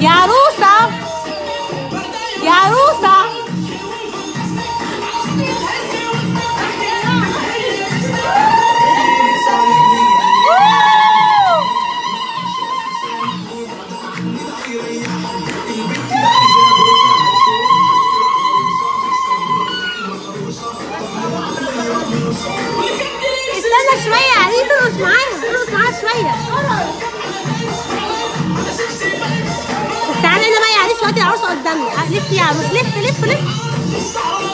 يا عروسة يا عروسة استنى شوية يا عريس ارقص معاها ارقص معاها شوية تعالى هنا بقى يا عريس وهاتي العروسة قدامي لف يا عروس لف لف لف